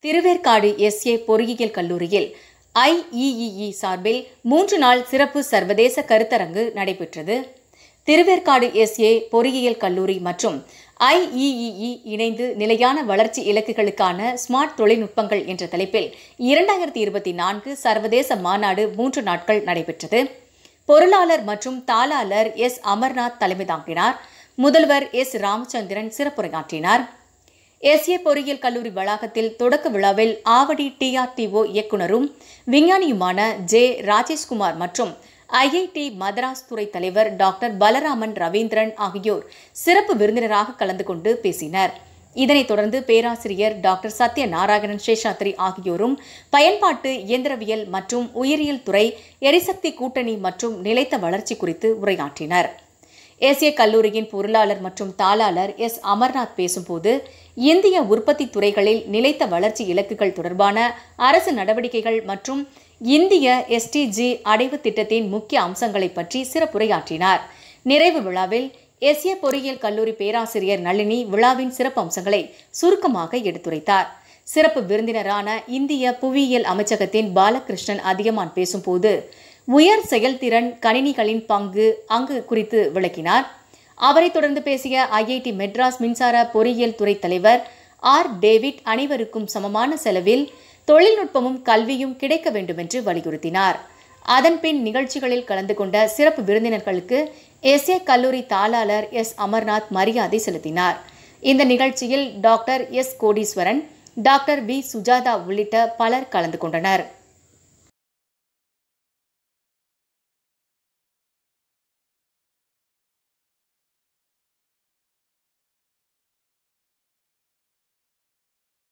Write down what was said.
Thiruverkadu S A பொறியியல் கல்லூரியில் IEEE சார்பில் மூன்று நாள் சிறப்பு சர்வதேச கருத்தரங்கு நடைபெற்றது திருவேற்காடு எஸ்ஏ பொறியியல் கல்லூரி மற்றும் ஐஇஇஇ இணைந்து நிலையான வளர்ச்சி இலக்குகளுக்கான ஸ்மார்ட் தொழில்நுட்பங்கள் என்ற தலைப்பில் இரண்டாயிரத்தி இருபத்தி நான்கு சர்வதேச மாநாடு மூன்று நாட்கள் நடைபெற்றது பொருளாளர் மற்றும் தாளாளர் எஸ் அமர்நாத் தலைமை தாங்கினார் முதல்வர் எஸ் ராமச்சந்திரன் சிறப்புரையாற்றினார் எஸ்ஏ பொறியியல் கல்லூரி வளாகத்தில் தொடக்க விழாவில் ஆவடி டிஆர்டிஓ இயக்குனரும் விஞ்ஞானியுமான ஜே ராஜேஷ்குமார் மற்றும் ஐஐடி மதராஸ் துறை தலைவர் டாக்டர் பலராமன் ரவீந்திரன் ஆகியோர் சிறப்பு விருந்தினராக கலந்து கொண்டு பேசினர் இதனைத் தொடர்ந்து பேராசிரியர் டாக்டர் சத்ய நாராயணன் சேஷாத்ரி ஆகியோரும் பயன்பாட்டு இயந்திரவியல் மற்றும் உயிரியல் துறை எரிசக்தி கூட்டணி மற்றும் நிலைத்த வளர்ச்சி குறித்து உரையாற்றினர் ஏசிய கல்லூரியின் பொருளாளர் மற்றும் தாளாளர் எஸ் அமர்நாத் பேசும்போது இந்திய உற்பத்தி துறைகளில் நிலைத்த வளர்ச்சி இலக்குகள் தொடர்பான அரசு நடவடிக்கைகள் மற்றும் இந்திய எஸ்டிஜி அடைவு திட்டத்தின் முக்கிய அம்சங்களை பற்றி சிறப்புரையாற்றினார் நிறைவு விழாவில் எஸ்ஏ பொறியியல் கல்லூரி பேராசிரியர் நளினி விழாவின் சிறப்பு அம்சங்களை சுருக்கமாக எடுத்துரைத்தார் சிறப்பு விருந்தினரான இந்திய புவியியல் அமைச்சகத்தின் பாலகிருஷ்ணன் அதிகமான் பேசும்போது உயர் செயல்திறன் கணினிகளின் பங்கு அங்கு குறித்து விளக்கினார் அவரைத் தொடர்ந்து பேசிய ஐஐடி மெட்ராஸ் மின்சார பொறியியல் துறை தலைவர் ஆர் டேவிட் அனைவருக்கும் சமமான செலவில் தொழில்நுட்பமும் கல்வியும் கிடைக்க வேண்டும் என்று வலியுறுத்தினார் அதன்பின் நிகழ்ச்சிகளில் கலந்து கொண்ட சிறப்பு விருந்தினர்களுக்கு எஸ்ஏ கல்லூரி தாளாளர் எஸ் அமர்நாத் மரியாதை செலுத்தினார் இந்த நிகழ்ச்சியில் doctor S Kodeeswaran doctor V Sujatha உள்ளிட்ட பலர் கலந்து கொண்டனர்